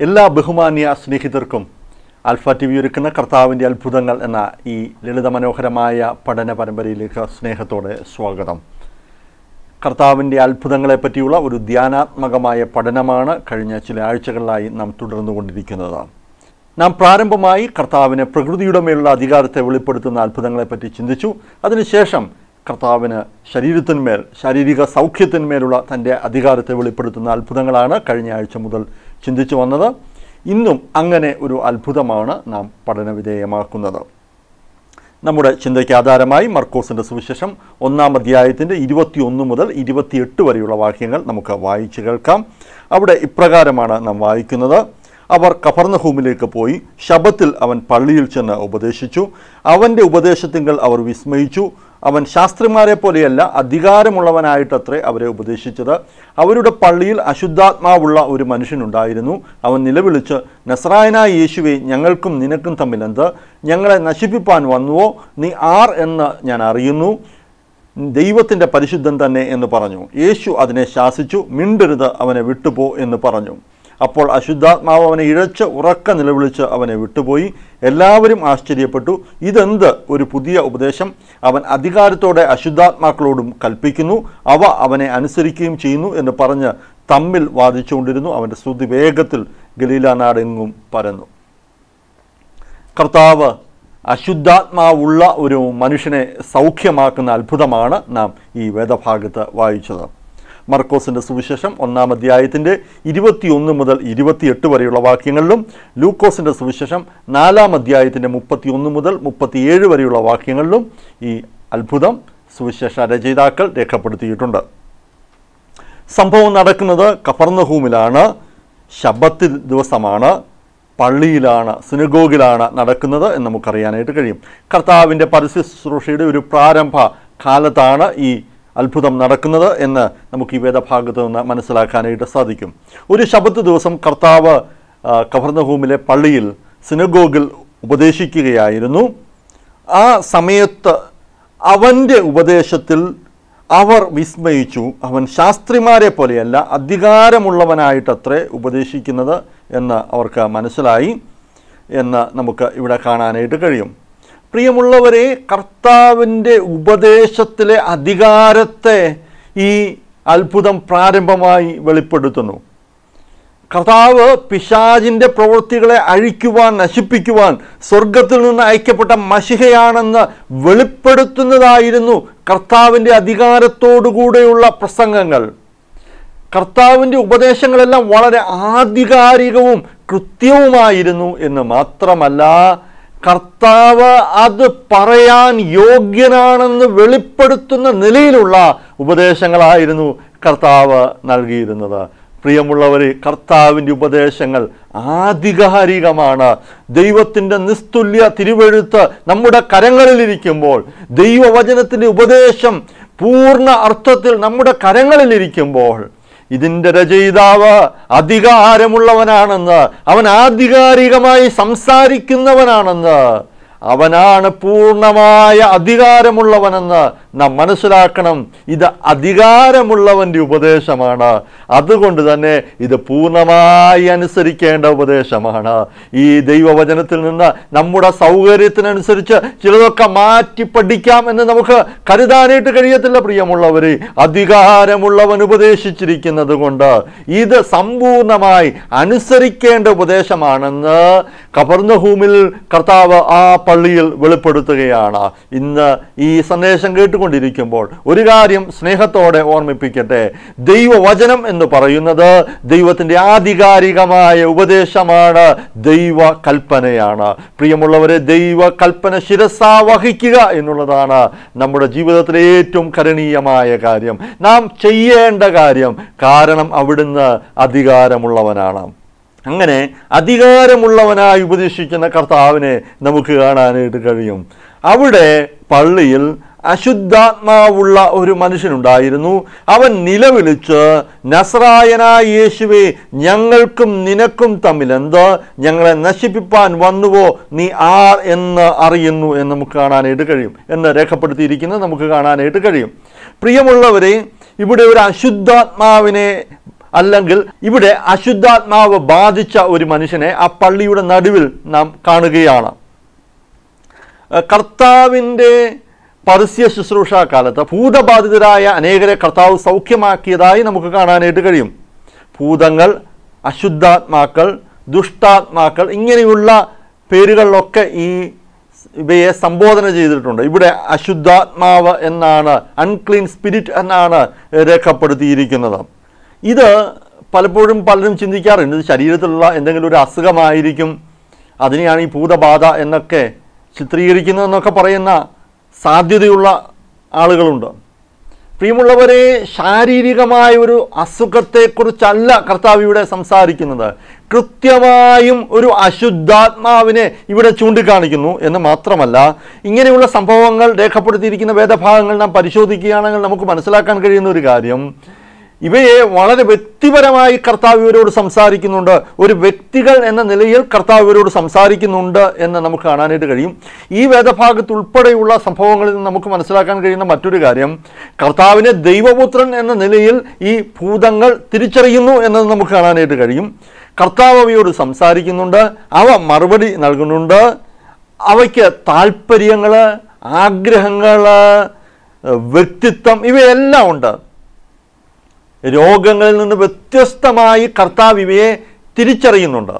എല്ലാ ബഹുമാന്യ സ്നേഹിതർക്കും alpha T V ഒരുക്കുന്ന കർത്താവിൻ്റെ അത്ഭുതങ്ങൾ എന്ന ഈ ലളിതമനോഹരമായ പഠന പരമ്പരയിലേക്ക് സ്നേഹത്തോടെ സ്വാഗതം കർത്താവിൻ്റെ അത്ഭുതങ്ങളെ പറ്റിയുള്ള ഒരു ധ്യാനാത്മകമായ പഠനമാണ് കഴിഞ്ഞ ചില ആഴ്ചകളിലായി നാം തുടർന്നുകൊണ്ടിരിക്കുന്നത് നാം പ്രാരംഭമായി കർത്താവിന് പ്രകൃതിയുടെ മേലുള്ള അധികാരത്തെ വെളിപ്പെടുത്തുന്ന അത്ഭുതങ്ങളെപ്പറ്റി ചിന്തിച്ചു അതിനുശേഷം കർത്താവിന് ശരീരത്തിന്മേൽ ശാരീരിക സൗഖ്യത്തിന്മേലുള്ള തൻ്റെ അധികാരത്തെ വെളിപ്പെടുത്തുന്ന അത്ഭുതങ്ങളാണ് കഴിഞ്ഞ ആഴ്ച മുതൽ ചിന്തിച്ചു വന്നത് ഇന്നും അങ്ങനെ ഒരു അത്ഭുതമാണ് നാം പഠനവിധേയമാക്കുന്നത് നമ്മുടെ ചിന്തയ്ക്ക് ആധാരമായി മർക്കോസിൻ്റെ സുവിശേഷം ഒന്നാം അധ്യായത്തിൻ്റെ ഇരുപത്തിയൊന്ന് മുതൽ ഇരുപത്തിയെട്ട് വരെയുള്ള വാക്യങ്ങൾ നമുക്ക് വായിച്ചു കേൾക്കാം അവിടെ ഇപ്രകാരമാണ് നാം വായിക്കുന്നത് അവർ കഫർണഹൂമിലേക്ക് പോയി ശബത്തിൽ അവൻ പള്ളിയിൽ ചെന്ന് ഉപദേശിച്ചു അവൻ്റെ ഉപദേശത്തിങ്കൽ അവർ വിസ്മയിച്ചു അവൻ ശാസ്ത്രിമാരെ പോലെയല്ല അധികാരമുള്ളവനായിട്ടത്രേ അവരെ ഉപദേശിച്ചത് അവരുടെ പള്ളിയിൽ അശുദ്ധാത്മാവുള്ള ഒരു മനുഷ്യനുണ്ടായിരുന്നു അവൻ നിലവിളിച്ച് നസ്രായനായ യേശുവെ ഞങ്ങൾക്കും നിനക്കും തമ്മിൽ എന്ത് ഞങ്ങളെ നശിപ്പിപ്പാൻ വന്നുവോ നീ ആർ എന്ന് ഞാൻ അറിയുന്നു ദൈവത്തിൻ്റെ പരിശുദ്ധൻ തന്നെ എന്ന് പറഞ്ഞു യേശു അതിനെ ശാസിച്ചു മിണ്ടരുത് അവനെ വിട്ടുപോ എന്ന് പറഞ്ഞു അപ്പോൾ അശുദ്ധാത്മാവ് അവനെ ഇഴച്ച് ഉറക്ക നിലവിളിച്ച് അവനെ വിട്ടുപോയി എല്ലാവരും ആശ്ചര്യപ്പെട്ടു ഇതെന്ത് ഒരു പുതിയ ഉപദേശം അവൻ അധികാരത്തോടെ അശുദ്ധാത്മാക്കളോടും കൽപ്പിക്കുന്നു അവ അവനെ അനുസരിക്കുകയും ചെയ്യുന്നു എന്ന് പറഞ്ഞ് തമ്മിൽ വാദിച്ചുകൊണ്ടിരുന്നു അവൻ്റെ സ്തുതി വേഗത്തിൽ ഗലീല നാടെങ്ങും പരന്നു കർത്താവ് അശുദ്ധാത്മാവുള്ള ഒരു മനുഷ്യനെ സൗഖ്യമാക്കുന്ന അത്ഭുതമാണ് നാം ഈ വേദഭാഗത്ത് വായിച്ചത് മർക്കോസിൻ്റെ സുവിശേഷം ഒന്നാം അധ്യായത്തിൻ്റെ ഇരുപത്തിയൊന്ന് മുതൽ ഇരുപത്തിയെട്ട് വരെയുള്ള വാക്യങ്ങളിലും ലൂക്കോസിൻ്റെ സുവിശേഷം നാലാം അധ്യായത്തിൻ്റെ മുപ്പത്തിയൊന്ന് മുതൽ മുപ്പത്തിയേഴ് വരെയുള്ള വാക്യങ്ങളിലും ഈ അത്ഭുതം സുവിശേഷ രചയിതാക്കൾ രേഖപ്പെടുത്തിയിട്ടുണ്ട് സംഭവം നടക്കുന്നത് കഫർന്നഹൂമിലാണ് ശബത്ത് ദിവസമാണ് പള്ളിയിലാണ് സിനഗോഗിലാണ് നടക്കുന്നത് എന്ന് നമുക്കറിയാനായിട്ട് കഴിയും കർത്താവിൻ്റെ പരസ്യ ശുശ്രൂഷയുടെ ഒരു പ്രാരംഭ കാലത്താണ് ഈ അത്ഭുതം നടക്കുന്നത് എന്ന് നമുക്ക് ഈ വേദഭാഗത്ത് നിന്ന് മനസ്സിലാക്കാനായിട്ട് സാധിക്കും ഒരു ശബത്ത് ദിവസം കർത്താവ് ആ, കഫർന്നഹൂമിലെ പള്ളിയിൽ സിനഗോഗിൽ ഉപദേശിക്കുകയായിരുന്നു ആ സമയത്ത് അവൻ്റെ ഉപദേശത്തിൽ അവർ വിസ്മയിച്ചു അവൻ ശാസ്ത്രിമാരെ പോലെയല്ല അധികാരമുള്ളവനായിട്ടത്രേ ഉപദേശിക്കുന്നത് എന്ന് അവർക്ക് മനസ്സിലായി എന്ന് നമുക്ക് ഇവിടെ കാണാനായിട്ട് കഴിയും പ്രിയമുള്ളവരെ കർത്താവിൻ്റെ ഉപദേശത്തിലെ അധികാരത്തെ ഈ അത്ഭുതം പ്രാരംഭമായി വെളിപ്പെടുത്തുന്നു കർത്താവ് പിശാജിൻ്റെ പ്രവൃത്തികളെ അഴിക്കുവാൻ നശിപ്പിക്കുവാൻ സ്വർഗത്തിൽ നിന്ന് അയക്കപ്പെട്ട മഷിഹയാണെന്ന് വെളിപ്പെടുത്തുന്നതായിരുന്നു കർത്താവിൻ്റെ അധികാരത്തോടുകൂടെയുള്ള പ്രസംഗങ്ങൾ കർത്താവിൻ്റെ ഉപദേശങ്ങളെല്ലാം വളരെ ആധികാരികവും കൃത്യവുമായിരുന്നു എന്ന് മാത്രമല്ല കർത്താവ് അത് പറയാൻ യോഗ്യനാണെന്ന് വെളിപ്പെടുത്തുന്ന നിലയിലുള്ള ഉപദേശങ്ങളായിരുന്നു കർത്താവ് നൽകിയിരുന്നത് പ്രിയമുള്ളവരെ കർത്താവിൻ്റെ ഉപദേശങ്ങൾ ആധികാരികമാണ് ദൈവത്തിൻ്റെ നിസ്തുല്യ തിരുവെഴുത്ത് നമ്മുടെ കരങ്ങളിലിരിക്കുമ്പോൾ ദൈവവചനത്തിൻ്റെ ഉപദേശം പൂർണ്ണ അർത്ഥത്തിൽ നമ്മുടെ കരങ്ങളിലിരിക്കുമ്പോൾ ഇതിൻ്റെ രചയിതാവ് അധികാരമുള്ളവനാണെന്ന് അവൻ ആധികാരികമായി സംസാരിക്കുന്നവനാണെന്ന് അവനാണ് പൂർണ്ണമായ അധികാരമുള്ളവനെന്ന് നാം മനസ്സിലാക്കണം ഇത് അധികാരമുള്ളവൻ്റെ ഉപദേശമാണ് അതുകൊണ്ട് തന്നെ ഇത് പൂർണ്ണമായി അനുസരിക്കേണ്ട ഉപദേശമാണ് ഈ ദൈവവചനത്തിൽ നിന്ന് നമ്മുടെ സൗകര്യത്തിനനുസരിച്ച് ചിലതൊക്കെ മാറ്റി പഠിക്കാം എന്ന് നമുക്ക് കരുതാനായിട്ട് കഴിയത്തില്ല പ്രിയമുള്ളവരെ അധികാരമുള്ളവൻ ഉപദേശിച്ചിരിക്കുന്നത് കൊണ്ട് ഇത് സമ്പൂർണ്ണമായി അനുസരിക്കേണ്ട ഉപദേശമാണെന്ന് കപർന്നഭൂമിൽ കർത്താവ് ആ പള്ളിയിൽ വെളിപ്പെടുത്തുകയാണ് ഇന്ന് ഈ സന്ദേശം കേട്ടുകൊണ്ടിരിക്കുമ്പോൾ ഒരു കാര്യം സ്നേഹത്തോടെ ഓർമ്മിപ്പിക്കട്ടെ ദൈവവചനം എന്ന് പറയുന്നത് ദൈവത്തിൻ്റെ ആധികാരികമായ ഉപദേശമാണ് ദൈവ കൽപ്പനയാണ് പ്രിയമുള്ളവരെ ദൈവ കൽപ്പന ശിരസാ വഹിക്കുക എന്നുള്ളതാണ് നമ്മുടെ ജീവിതത്തിലെ ഏറ്റവും കരണീയമായ കാര്യം നാം ചെയ്യേണ്ട കാര്യം കാരണം അവിടുന്ന് അധികാരമുള്ളവനാണ് അങ്ങനെ അധികാരമുള്ളവനായി ഉപദേശിക്കുന്ന കർത്താവിനെ നമുക്ക് കാണാനായിട്ട് കഴിയും അവിടെ പള്ളിയിൽ അശുദ്ധാത്മാവുള്ള ഒരു മനുഷ്യനുണ്ടായിരുന്നു അവൻ നിലവിളിച്ച് നസ്രായനായ യേശുവെ ഞങ്ങൾക്കും നിനക്കും തമ്മിൽ എന്ത് ഞങ്ങളെ നശിപ്പിപ്പാൻ വന്നുവോ നീ ആർ എന്ന് അറിയുന്നു എന്ന് നമുക്ക് കാണാനായിട്ട് കഴിയും എന്ന് രേഖപ്പെടുത്തിയിരിക്കുന്നത് നമുക്ക് കാണാനായിട്ട് കഴിയും പ്രിയമുള്ളവരെ ഇവിടെ ഒരു അശുദ്ധാത്മാവിനെ അല്ലെങ്കിൽ ഇവിടെ അശുദ്ധാത്മാവ് ബാധിച്ച ഒരു മനുഷ്യനെ ആ പള്ളിയുടെ നടുവിൽ നാം കാണുകയാണ് ഏഹ് കർത്താവിൻ്റെ പരസ്യ ശുശ്രൂഷ കാലത്ത് ഭൂതബാധിതരായ അനേകരെ കർത്താവ് സൗഖ്യമാക്കിയതായി നമുക്ക് കാണാനായിട്ട് കഴിയും ഭൂതങ്ങൾ അശുദ്ധാത്മാക്കൾ ദുഷ്ടാത്മാക്കൾ ഇങ്ങനെയുള്ള പേരുകളിലൊക്കെ ഈ ഇവയെ സംബോധന ചെയ്തിട്ടുണ്ട് ഇവിടെ അശുദ്ധാത്മാവ് എന്നാണ് അൺക്ലീൻ സ്പിരിറ്റ് എന്നാണ് രേഖപ്പെടുത്തിയിരിക്കുന്നത് ഇത് പലപ്പോഴും പലരും ചിന്തിക്കാറുണ്ട് ഇത് ശരീരത്തിലുള്ള എന്തെങ്കിലും ഒരു അസുഖമായിരിക്കും അതിനെയാണ് ഈ ഭൂതബാധ എന്നൊക്കെ ചിത്രീകരിക്കുന്നതെന്നൊക്കെ പറയുന്ന സാധ്യതയുള്ള ആളുകളുണ്ട് പ്രിയമുള്ളവരെ ശാരീരികമായ ഒരു അസുഖത്തെക്കുറിച്ചല്ല കർത്താവ് ഇവിടെ സംസാരിക്കുന്നത് കൃത്യമായും ഒരു അശുദ്ധാത്മാവിനെ ഇവിടെ ചൂണ്ടിക്കാണിക്കുന്നു എന്ന് മാത്രമല്ല ഇങ്ങനെയുള്ള സംഭവങ്ങൾ രേഖപ്പെടുത്തിയിരിക്കുന്ന വേദഭാഗങ്ങൾ നാം പരിശോധിക്കുകയാണെങ്കിൽ നമുക്ക് മനസ്സിലാക്കാൻ കഴിയുന്ന ഒരു കാര്യം ഇവയെ വളരെ വ്യക്തിപരമായി കർത്താവ് ഇവരോട് സംസാരിക്കുന്നുണ്ട് ഒരു വ്യക്തികൾ എന്ന നിലയിൽ കർത്താവ് ഇവരോട് സംസാരിക്കുന്നുണ്ട് എന്ന് നമുക്ക് കാണാനായിട്ട് കഴിയും ഈ വേദഭാഗത്ത് ഉൾപ്പെടെയുള്ള സംഭവങ്ങളിൽ നിന്ന് നമുക്ക് മനസ്സിലാക്കാൻ കഴിയുന്ന മറ്റൊരു കാര്യം കർത്താവിനെ ദൈവപുത്രൻ എന്ന നിലയിൽ ഈ ഭൂതങ്ങൾ തിരിച്ചറിയുന്നു എന്നത് നമുക്ക് കാണാനായിട്ട് കഴിയും കർത്താവ് അവയോട് സംസാരിക്കുന്നുണ്ട് അവ മറുപടി നൽകുന്നുണ്ട് അവയ്ക്ക് താല്പര്യങ്ങൾ ആഗ്രഹങ്ങൾ വ്യക്തിത്വം ഇവയെല്ലാം ഉണ്ട് രോഗങ്ങളിൽ നിന്ന് വ്യത്യസ്തമായി കർത്താവ് ഇവയെ തിരിച്ചറിയുന്നുണ്ട്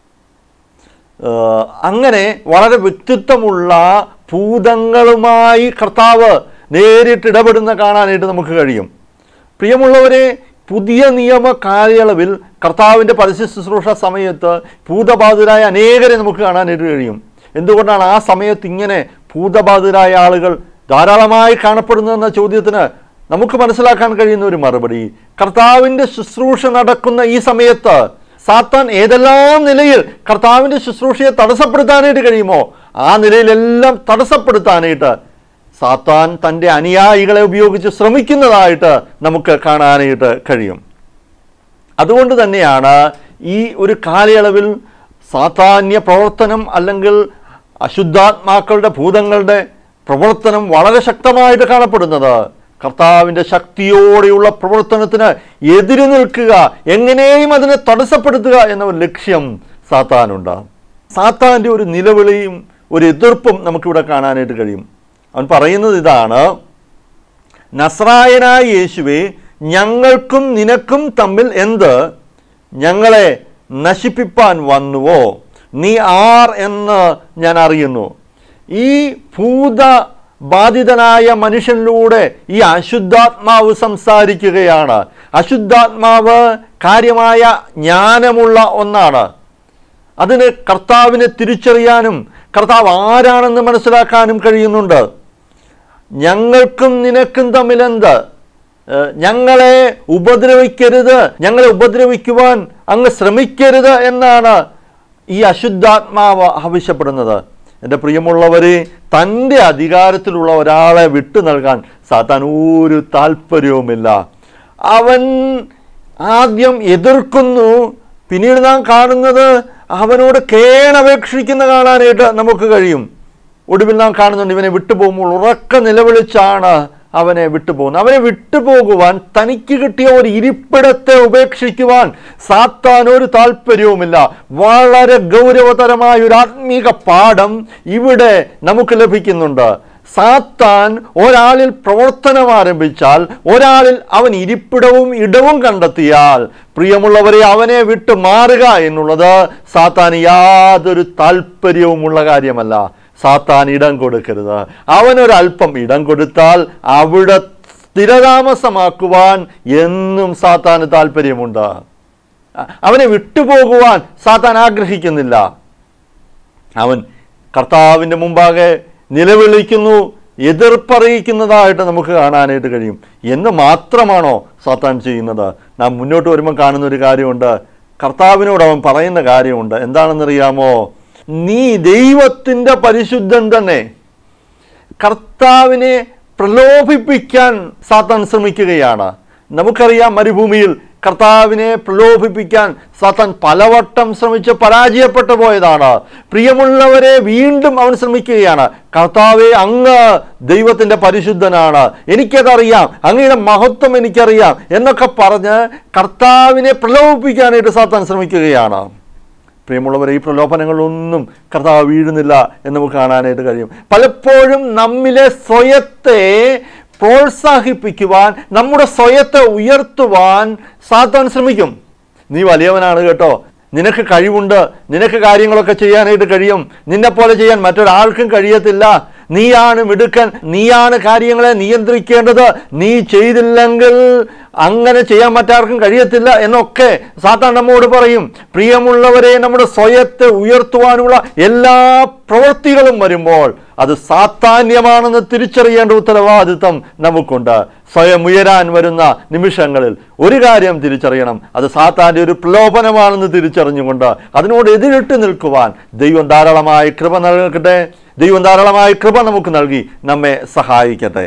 ഏഹ് അങ്ങനെ വളരെ വ്യക്തിത്വമുള്ള ഭൂതങ്ങളുമായി കർത്താവ് നേരിട്ട് ഇടപെടുന്ന കാണാനായിട്ട് നമുക്ക് കഴിയും പ്രിയമുള്ളവരെ പുതിയ നിയമ കാലയളവിൽ കർത്താവിൻ്റെ പരസ്യ ശുശ്രൂഷ സമയത്ത് ഭൂതബാധിതരായ അനേകരെ നമുക്ക് കാണാനായിട്ട് കഴിയും എന്തുകൊണ്ടാണ് ആ സമയത്ത് ഇങ്ങനെ ഭൂതബാധിതരായ ആളുകൾ ധാരാളമായി കാണപ്പെടുന്നതെന്ന ചോദ്യത്തിന് നമുക്ക് മനസ്സിലാക്കാൻ കഴിയുന്ന ഒരു മറുപടി കർത്താവിൻ്റെ ശുശ്രൂഷ നടക്കുന്ന ഈ സമയത്ത് സാത്താൻ ഏതെല്ലാം നിലയിൽ കർത്താവിൻ്റെ ശുശ്രൂഷയെ തടസ്സപ്പെടുത്താനായിട്ട് കഴിയുമോ ആ നിലയിലെല്ലാം തടസ്സപ്പെടുത്താനായിട്ട് സാത്താൻ തൻ്റെ അനുയായികളെ ഉപയോഗിച്ച് ശ്രമിക്കുന്നതായിട്ട് നമുക്ക് കാണാനായിട്ട് കഴിയും അതുകൊണ്ട് തന്നെയാണ് ഈ ഒരു കാലയളവിൽ സാധാന്യ പ്രവർത്തനം അല്ലെങ്കിൽ അശുദ്ധാത്മാക്കളുടെ ഭൂതങ്ങളുടെ പ്രവർത്തനം വളരെ ശക്തമായിട്ട് കാണപ്പെടുന്നത് കർത്താവിൻ്റെ ശക്തിയോടെയുള്ള പ്രവർത്തനത്തിന് എതിര് നിൽക്കുക എങ്ങനെയും അതിനെ തടസ്സപ്പെടുത്തുക എന്ന ഒരു ലക്ഷ്യം സാത്താനുണ്ട് സാത്താൻ്റെ ഒരു നിലവിളിയും ഒരു എതിർപ്പും നമുക്കിവിടെ കാണാനായിട്ട് കഴിയും അവൻ പറയുന്നത് ഇതാണ് നസ്രായനായ യേശുവെ ഞങ്ങൾക്കും നിനക്കും തമ്മിൽ എന്ത് ഞങ്ങളെ നശിപ്പിപ്പാൻ വന്നുവോ നീ ആർ എന്ന് ഞാൻ അറിയുന്നു ഈ ഭൂത ബാധിതനായ മനുഷ്യനിലൂടെ ഈ അശുദ്ധാത്മാവ് സംസാരിക്കുകയാണ് അശുദ്ധാത്മാവ് കാര്യമായ ജ്ഞാനമുള്ള ഒന്നാണ് അതിന് കർത്താവിനെ തിരിച്ചറിയാനും കർത്താവ് ആരാണെന്ന് മനസ്സിലാക്കാനും കഴിയുന്നുണ്ട് ഞങ്ങൾക്കും നിനക്കും തമ്മിലെന്ത് ഏഹ് ഞങ്ങളെ ഉപദ്രവിക്കരുത് ഞങ്ങളെ ഉപദ്രവിക്കുവാൻ അങ്ങ് ശ്രമിക്കരുത് എന്നാണ് ഈ അശുദ്ധാത്മാവ് ആവശ്യപ്പെടുന്നത് എൻ്റെ പ്രിയമുള്ളവരെ തൻ്റെ അധികാരത്തിലുള്ള ഒരാളെ വിട്ടു നൽകാൻ സാത്താൻ ഒരു താല്പര്യവുമില്ല അവൻ ആദ്യം എതിർക്കുന്നു പിന്നീട് നാം കാണുന്നത് അവനോട് കേണപേക്ഷിക്കുന്ന കാണാനായിട്ട് നമുക്ക് കഴിയും ഒടുവിൽ നാം കാണുന്നുണ്ട് ഇവനെ വിട്ടുപോകുമ്പോൾ ഉറക്ക നിലവിളിച്ചാണ് അവനെ വിട്ടുപോകുന്നത് അവനെ വിട്ടുപോകുവാൻ തനിക്ക് കിട്ടിയ ഒരു ഇരിപ്പിടത്തെ ഉപേക്ഷിക്കുവാൻ സാത്താൻ ഒരു താല്പര്യവുമില്ല വളരെ ഗൗരവതരമായ ഒരു ആത്മീക പാഠം ഇവിടെ നമുക്ക് ലഭിക്കുന്നുണ്ട് സാത്താൻ ഒരാളിൽ പ്രവർത്തനം ആരംഭിച്ചാൽ ഒരാളിൽ അവൻ ഇരിപ്പിടവും ഇടവും കണ്ടെത്തിയാൽ പ്രിയമുള്ളവരെ അവനെ വിട്ടു മാറുക എന്നുള്ളത് സാത്താൻ യാതൊരു താല്പര്യവുമുള്ള കാര്യമല്ല സാത്താൻ ഇടം കൊടുക്കരുത് അവനൊരല്പം ഇടം കൊടുത്താൽ അവിടെ സ്ഥിരതാമസമാക്കുവാൻ എന്നും സാത്താന് താല്പര്യമുണ്ട് അവനെ വിട്ടുപോകുവാൻ സാത്താൻ ആഗ്രഹിക്കുന്നില്ല അവൻ കർത്താവിൻ്റെ മുമ്പാകെ നിലവിളിക്കുന്നു എതിർപ്പറിയിക്കുന്നതായിട്ട് നമുക്ക് കാണാനായിട്ട് കഴിയും എന്ന് മാത്രമാണോ സാത്താൻ ചെയ്യുന്നത് നാം മുന്നോട്ട് വരുമ്പോൾ കാണുന്ന ഒരു കാര്യമുണ്ട് കർത്താവിനോട് അവൻ പറയുന്ന കാര്യമുണ്ട് എന്താണെന്നറിയാമോ നീ ദൈവത്തിൻ്റെ പരിശുദ്ധൻ തന്നെ കർത്താവിനെ പ്രലോഭിപ്പിക്കാൻ സാത്താൻ ശ്രമിക്കുകയാണ് നമുക്കറിയാം മരുഭൂമിയിൽ കർത്താവിനെ പ്രലോഭിപ്പിക്കാൻ സാത്താൻ പലവട്ടം ശ്രമിച്ച് പരാജയപ്പെട്ടു പോയതാണ് പ്രിയമുള്ളവരെ വീണ്ടും അവൻ ശ്രമിക്കുകയാണ് കർത്താവെ അങ്ങ് ദൈവത്തിൻ്റെ പരിശുദ്ധനാണ് എനിക്കതറിയാം അങ്ങയുടെ മഹത്വം എനിക്കറിയാം എന്നൊക്കെ പറഞ്ഞ് കർത്താവിനെ പ്രലോഭിപ്പിക്കാനായിട്ട് സാത്താൻ ശ്രമിക്കുകയാണ് പ്രിയമുള്ളവരെ ഈ പ്രലോഭനങ്ങളൊന്നും കർത്താവ് വീഴുന്നില്ല എന്ന് നമുക്ക് കാണാനായിട്ട് കഴിയും പലപ്പോഴും നമ്മിലെ സ്വയത്തെ പ്രോത്സാഹിപ്പിക്കുവാൻ നമ്മുടെ സ്വയത്തെ ഉയർത്തുവാൻ സാത്താൻ ശ്രമിക്കും നീ വലിയവനാണ് കേട്ടോ നിനക്ക് കഴിവുണ്ട് നിനക്ക് കാര്യങ്ങളൊക്കെ ചെയ്യാനായിട്ട് കഴിയും നിന്നെപ്പോലെ ചെയ്യാൻ മറ്റൊരാൾക്കും കഴിയത്തില്ല നീയാണ് മിടുക്കൻ നീയാണ് കാര്യങ്ങളെ നിയന്ത്രിക്കേണ്ടത് നീ ചെയ്തില്ലെങ്കിൽ അങ്ങനെ ചെയ്യാൻ മറ്റാർക്കും കഴിയത്തില്ല എന്നൊക്കെ സാത്താൻ നമ്മോട് പറയും പ്രിയമുള്ളവരെ നമ്മുടെ സ്വയത്തെ ഉയർത്തുവാനുള്ള എല്ലാ പ്രവൃത്തികളും വരുമ്പോൾ അത് സാത്താന്യമാണെന്ന് തിരിച്ചറിയേണ്ട ഉത്തരവാദിത്തം നമുക്കുണ്ട് സ്വയം ഉയരാൻ വരുന്ന നിമിഷങ്ങളിൽ ഒരു കാര്യം തിരിച്ചറിയണം അത് സാത്താൻ്റെ ഒരു പ്രലോഭനമാണെന്ന് തിരിച്ചറിഞ്ഞുകൊണ്ട് അതിനോട് എതിരിട്ട് നിൽക്കുവാൻ ദൈവം ധാരാളമായ കൃപ നൽകട്ടെ ദൈവം ധാരാളമായ കൃപ നമുക്ക് നൽകി നമ്മെ സഹായിക്കട്ടെ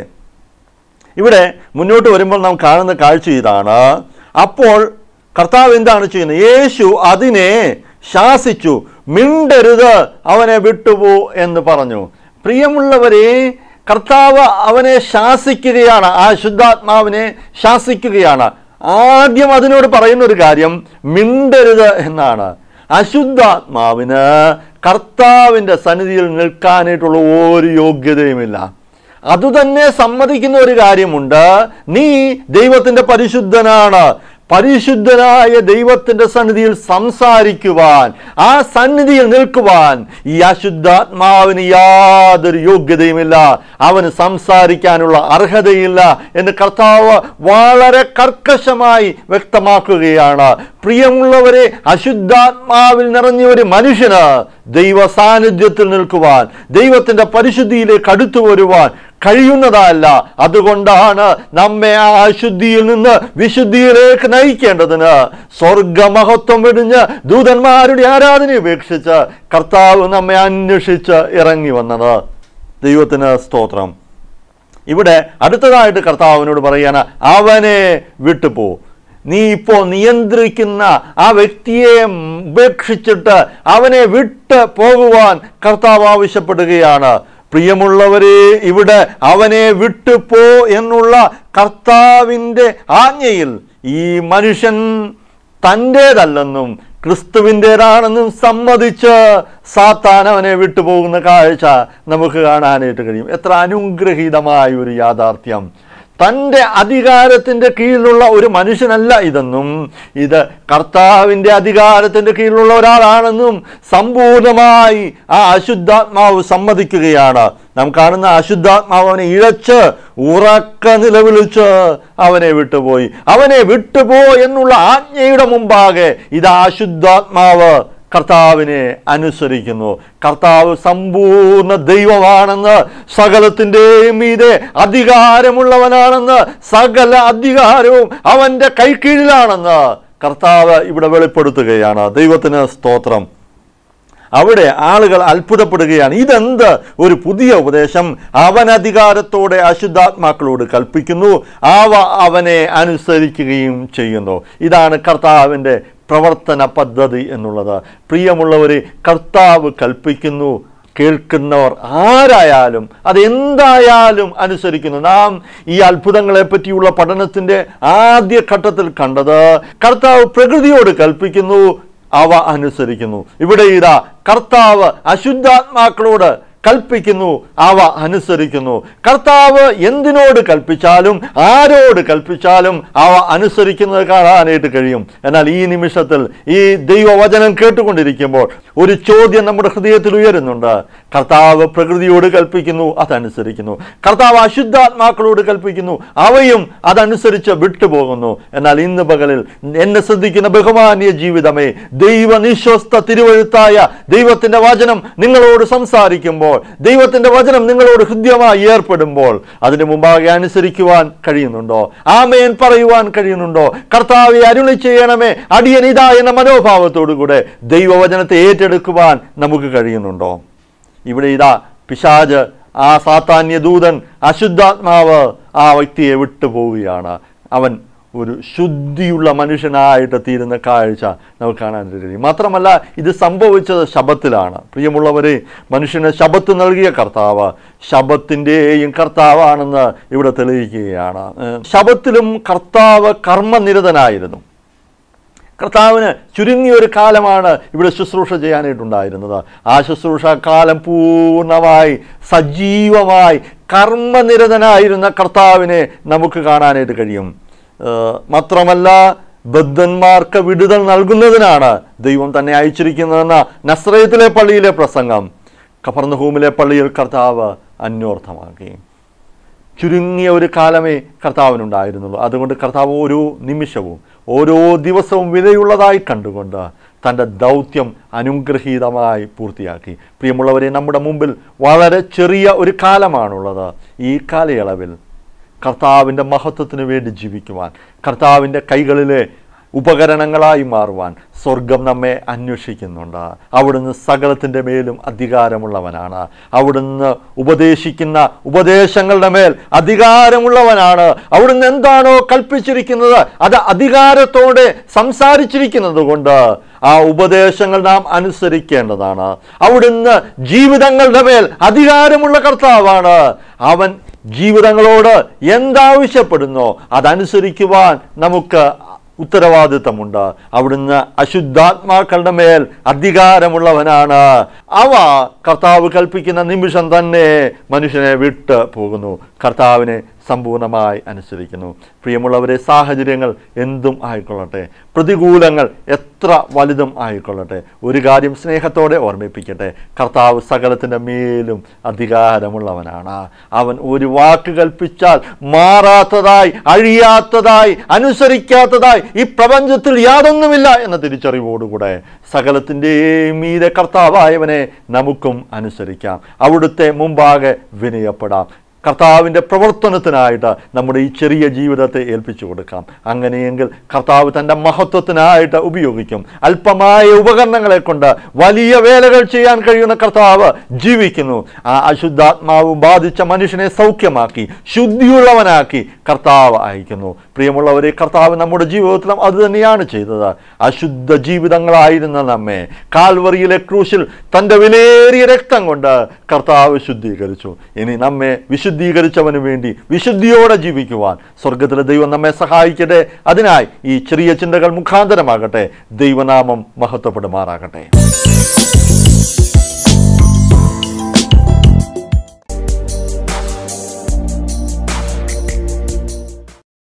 ഇവിടെ മുന്നോട്ട് വരുമ്പോൾ നാം കാണുന്ന കാഴ്ച ഇതാണ് അപ്പോൾ കർത്താവ് എന്താണ് ചെയ്യുന്നത് യേശു അതിനെ ശാസിച്ചു മിണ്ടരുത് അവനെ വിട്ടുപോ എന്ന് പറഞ്ഞു പ്രിയമുള്ളവരെ കർത്താവ് അവനെ ശാസിക്കുകയാണ് ആ ശുദ്ധാത്മാവിനെ ശാസിക്കുകയാണ് ആദ്യം അതിനോട് പറയുന്ന ഒരു കാര്യം മിണ്ടരുത് എന്നാണ് അശുദ്ധാത്മാവിന് കർത്താവിൻ്റെ സന്നിധിയിൽ നിൽക്കാനായിട്ടുള്ള ഒരു യോഗ്യതയുമില്ല അതുതന്നെ സമ്മതിക്കുന്ന ഒരു കാര്യമുണ്ട് നീ ദൈവത്തിൻ്റെ പരിശുദ്ധനാണ് പരിശുദ്ധനായ ദൈവത്തിൻ്റെ സന്നിധിയിൽ സംസാരിക്കുവാൻ ആ സന്നിധിയിൽ നിൽക്കുവാൻ ഈ അശുദ്ധാത്മാവിന് യാതൊരു യോഗ്യതയുമില്ല അവന് സംസാരിക്കാനുള്ള അർഹതയില്ല എന്ന് കർത്താവ് വളരെ കർക്കശമായി വ്യക്തമാക്കുകയാണ് പ്രിയമുള്ളവരെ അശുദ്ധാത്മാവിൽ നിറഞ്ഞ ഒരു മനുഷ്യന് ദൈവ സാന്നിധ്യത്തിൽ നിൽക്കുവാൻ ദൈവത്തിൻ്റെ പരിശുദ്ധിയിലേക്ക് അടുത്തു വരുവാൻ കഴിയുന്നതല്ല അതുകൊണ്ടാണ് നമ്മെ ആ അശുദ്ധിയിൽ നിന്ന് വിശുദ്ധിയിലേക്ക് നയിക്കേണ്ടതിന് സ്വർഗമഹത്വം വെടിഞ്ഞ് ദൂതന്മാരുടെ ആരാധന ഉപേക്ഷിച്ച് കർത്താവ് നമ്മെ അന്വേഷിച്ച് ഇറങ്ങി വന്നത് ദൈവത്തിന് സ്തോത്രം ഇവിടെ അടുത്തതായിട്ട് കർത്താവിനോട് പറയാണ് അവനെ വിട്ടുപോ നീ ഇപ്പോൾ നിയന്ത്രിക്കുന്ന ആ വ്യക്തിയെ ഉപേക്ഷിച്ചിട്ട് അവനെ വിട്ട് പോകുവാൻ കർത്താവ് ആവശ്യപ്പെടുകയാണ് പ്രിയമുള്ളവരെ ഇവിടെ അവനെ വിട്ടുപോ എന്നുള്ള കർത്താവിൻ്റെ ആജ്ഞയിൽ ഈ മനുഷ്യൻ തൻ്റേതല്ലെന്നും ക്രിസ്തുവിൻ്റേതാണെന്നും സമ്മതിച്ച് സാത്താൻ അവനെ വിട്ടുപോകുന്ന കാഴ്ച നമുക്ക് കാണാനായിട്ട് കഴിയും എത്ര അനുഗ്രഹീതമായ ഒരു യാഥാർത്ഥ്യം തൻ്റെ അധികാരത്തിൻ്റെ കീഴിലുള്ള ഒരു മനുഷ്യനല്ല ഇതെന്നും ഇത് കർത്താവിൻ്റെ അധികാരത്തിൻ്റെ കീഴിലുള്ള ഒരാളാണെന്നും സമ്പൂർണമായി ആ അശുദ്ധാത്മാവ് സമ്മതിക്കുകയാണ് നാം കാണുന്ന അശുദ്ധാത്മാവ് അവനെ ഇഴച്ച് ഉറക്ക നിലവിളിച്ച് അവനെ വിട്ടുപോയി അവനെ വിട്ടുപോ എന്നുള്ള ആജ്ഞയുടെ മുമ്പാകെ ഇത് അശുദ്ധാത്മാവ് കർത്താവിനെ അനുസരിക്കുന്നു കർത്താവ് സമ്പൂർണ്ണ ദൈവമാണെന്ന് സകലത്തിൻ്റെയും മീതെ അധികാരമുള്ളവനാണെന്ന് സകല അധികാരവും അവൻ്റെ കൈക്കീഴിലാണെന്ന് കർത്താവ് ഇവിടെ വെളിപ്പെടുത്തുകയാണ് ദൈവത്തിന് സ്തോത്രം അവിടെ ആളുകൾ അത്ഭുതപ്പെടുകയാണ് ഇതെന്ത് ഒരു പുതിയ ഉപദേശം അവൻ അധികാരത്തോടെ അശുദ്ധാത്മാക്കളോട് കൽപ്പിക്കുന്നു അവ അവനെ അനുസരിക്കുകയും ചെയ്യുന്നു ഇതാണ് കർത്താവിൻ്റെ പ്രവർത്തന പദ്ധതി എന്നുള്ളത് പ്രിയമുള്ളവരെ കർത്താവ് കൽപ്പിക്കുന്നു കേൾക്കുന്നവർ ആരായാലും അതെന്തായാലും അനുസരിക്കുന്നു നാം ഈ അത്ഭുതങ്ങളെ പറ്റിയുള്ള പഠനത്തിൻ്റെ ആദ്യ ഘട്ടത്തിൽ കണ്ടത് കർത്താവ് പ്രകൃതിയോട് കൽപ്പിക്കുന്നു അവ അനുസരിക്കുന്നു ഇവിടെ ഇതാ കർത്താവ് അശുദ്ധാത്മാക്കളോട് കൽപ്പിക്കുന്നു അവ അനുസരിക്കുന്നു കർത്താവ് എന്തിനോട് കൽപ്പിച്ചാലും ആരോട് കൽപ്പിച്ചാലും അവ അനുസരിക്കുന്നത് കാണാനായിട്ട് കഴിയും എന്നാൽ ഈ നിമിഷത്തിൽ ഈ ദൈവവചനം കേട്ടുകൊണ്ടിരിക്കുമ്പോൾ ഒരു ചോദ്യം നമ്മുടെ ഹൃദയത്തിൽ ഉയരുന്നുണ്ട് കർത്താവ് പ്രകൃതിയോട് കൽപ്പിക്കുന്നു അതനുസരിക്കുന്നു കർത്താവ് അശുദ്ധാത്മാക്കളോട് കൽപ്പിക്കുന്നു അവയും അതനുസരിച്ച് വിട്ടുപോകുന്നു എന്നാൽ ഇന്ന് പകലിൽ എന്നെ ശ്രദ്ധിക്കുന്ന ബഹുമാന്യ ജീവിതമേ ദൈവനിശ്വസ്ത തിരുവഴുത്തായ ദൈവത്തിന്റെ വചനം നിങ്ങളോട് സംസാരിക്കുമ്പോൾ ദൈവത്തിന്റെ വചനം നിങ്ങളോട് ഹൃദ്യമായി ഏർപ്പെടുമ്പോൾ അതിന് മുമ്പാകെ അനുസരിക്കുവാൻ കഴിയുന്നുണ്ടോ ആമേൻ പറയുവാൻ കഴിയുന്നുണ്ടോ കർത്താവെ അരുളി ചെയ്യണമേ അടിയൻ ഇതാ എന്ന മനോഭാവത്തോടു കൂടെ ദൈവവചനത്തെ ഏറ്റെടുക്കുവാൻ നമുക്ക് കഴിയുന്നുണ്ടോ ഇവിടെ ഇതാ പിശാജ് ആ സാത്താന്യ ദൂതൻ അശുദ്ധാത്മാവ് ആ വ്യക്തിയെ വിട്ടുപോവുകയാണ് അവൻ ഒരു ശുദ്ധിയുള്ള മനുഷ്യനായിട്ട് തീരുന്ന കാഴ്ച നമുക്ക് കാണാനായിട്ട് കഴിയും മാത്രമല്ല ഇത് സംഭവിച്ചത് ശബത്തിലാണ് പ്രിയമുള്ളവരെ മനുഷ്യന് ശബത്ത് നൽകിയ കർത്താവ് ശബത്തിൻ്റെയും കർത്താവാണെന്ന് ഇവിടെ തെളിയിക്കുകയാണ് ഏഹ് ശബത്തിലും കർത്താവ് കർമ്മനിരതനായിരുന്നു കർത്താവിന് ചുരുങ്ങിയ ഒരു കാലമാണ് ഇവിടെ ശുശ്രൂഷ ചെയ്യാനായിട്ടുണ്ടായിരുന്നത് ആ ശുശ്രൂഷ കാലം പൂർണ്ണമായി സജീവമായി കർമ്മനിരതനായിരുന്ന കർത്താവിനെ നമുക്ക് കാണാനായിട്ട് കഴിയും ഏഹ് മാത്രമല്ല ബദ്ധന്മാർക്ക് വിടുതൽ നൽകുന്നതിനാണ് ദൈവം തന്നെ അയച്ചിരിക്കുന്നതെന്ന നസ്രയത്തിലെ പള്ളിയിലെ പ്രസംഗം കഫർന്നഹൂമിലെ പള്ളിയിൽ കർത്താവ് അന്വർത്ഥമാക്കി ചുരുങ്ങിയ ഒരു കാലമേ കർത്താവിനുണ്ടായിരുന്നുള്ളൂ അതുകൊണ്ട് കർത്താവ് ഓരോ നിമിഷവും ഓരോ ദിവസവും വിലയുള്ളതായി കണ്ടുകൊണ്ട് തൻ്റെ ദൗത്യം അനുഗ്രഹീതമായി പൂർത്തിയാക്കി പ്രിയമുള്ളവരെ നമ്മുടെ മുമ്പിൽ വളരെ ചെറിയ ഒരു കാലമാണുള്ളത് ഈ കാലയളവിൽ കർത്താവിൻ്റെ മഹത്വത്തിന് വേണ്ടി ജീവിക്കുവാൻ കർത്താവിൻ്റെ കൈകളിലെ ഉപകരണങ്ങളായി മാറുവാൻ സ്വർഗം നമ്മെ അന്വേഷിക്കുന്നുണ്ട് അവിടുന്ന് സകലത്തിൻ്റെ മേലും അധികാരമുള്ളവനാണ് അവിടുന്ന് ഉപദേശിക്കുന്ന ഉപദേശങ്ങളുടെ മേൽ അധികാരമുള്ളവനാണ് അവിടുന്ന് എന്താണോ കൽപ്പിച്ചിരിക്കുന്നത് അത് അധികാരത്തോടെ സംസാരിച്ചിരിക്കുന്നത് കൊണ്ട് ആ ഉപദേശങ്ങൾ നാം അനുസരിക്കേണ്ടതാണ് അവിടുന്ന് ജീവിതങ്ങളുടെ മേൽ അധികാരമുള്ള കർത്താവാണ് അവൻ ജീവിതങ്ങളോട് എന്താവശ്യപ്പെടുന്നോ അതനുസരിക്കുവാൻ നമുക്ക് ഉത്തരവാദിത്തമുണ്ട് അവിടുന്ന് അശുദ്ധാത്മാക്കളുടെ മേൽ അധികാരമുള്ളവനാണ് അവ കർത്താവ് കൽപ്പിക്കുന്ന നിമിഷം തന്നെ മനുഷ്യനെ വിട്ട് പോകുന്നു കർത്താവിനെ സമ്പൂർണ്ണമായി അനുസരിക്കുന്നു പ്രിയമുള്ളവരെ സാഹചര്യങ്ങൾ എന്തും ആയിക്കൊള്ളട്ടെ പ്രതികൂലങ്ങൾ എത്ര വലുതും ആയിക്കൊള്ളട്ടെ ഒരു കാര്യം സ്നേഹത്തോടെ ഓർമ്മിപ്പിക്കട്ടെ കർത്താവ് സകലത്തിൻ്റെ മേലും അധികാരമുള്ളവനാണ് അവൻ ഒരു വാക്ക് കൽപ്പിച്ചാൽ മാറാത്തതായി അഴിയാത്തതായി അനുസരിക്കാത്തതായി ഈ പ്രപഞ്ചത്തിൽ യാതൊന്നുമില്ല എന്ന തിരിച്ചറിവോടുകൂടെ സകലത്തിൻ്റെയും മീതെ കർത്താവായവനെ നമുക്കും അനുസരിക്കാം അവിടുത്തെ മുമ്പാകെ വിനയപ്പെടാം കർത്താവിൻ്റെ പ്രവർത്തനത്തിനായിട്ട് നമ്മുടെ ഈ ചെറിയ ജീവിതത്തെ ഏൽപ്പിച്ചു കൊടുക്കാം അങ്ങനെയെങ്കിൽ കർത്താവ് തൻ്റെ മഹത്വത്തിനായിട്ട് ഉപയോഗിക്കും അല്പമായ ഉപകരണങ്ങളെ കൊണ്ട് വലിയ വേലകൾ ചെയ്യാൻ കഴിയുന്ന കർത്താവ് ജീവിക്കുന്നു ആ അശുദ്ധാത്മാവ് ബാധിച്ച മനുഷ്യനെ സൗഖ്യമാക്കി ശുദ്ധിയുള്ളവനാക്കി കർത്താവ് അയക്കുന്നു പ്രിയമുള്ളവരെ കർത്താവ് നമ്മുടെ ജീവിതത്തിലും അത് തന്നെയാണ് ചെയ്തത് അശുദ്ധ ജീവിതങ്ങളായിരുന്ന നമ്മെ കാൽവറിയിലെ ക്രൂശിൽ തൻ്റെ വിലയേറിയ രക്തം കൊണ്ട് കർത്താവ് ശുദ്ധീകരിച്ചു ഇനി നമ്മെ വിശുദ്ധീകരിച്ചവന് വേണ്ടി വിശുദ്ധിയോടെ ജീവിക്കുവാൻ സ്വർഗത്തിലെ ദൈവം നമ്മെ സഹായിക്കട്ടെ അതിനായി ഈ ചെറിയ ചിന്തകൾ മുഖാന്തരമാകട്ടെ ദൈവനാമം മഹത്വപ്പെടുമാറാകട്ടെ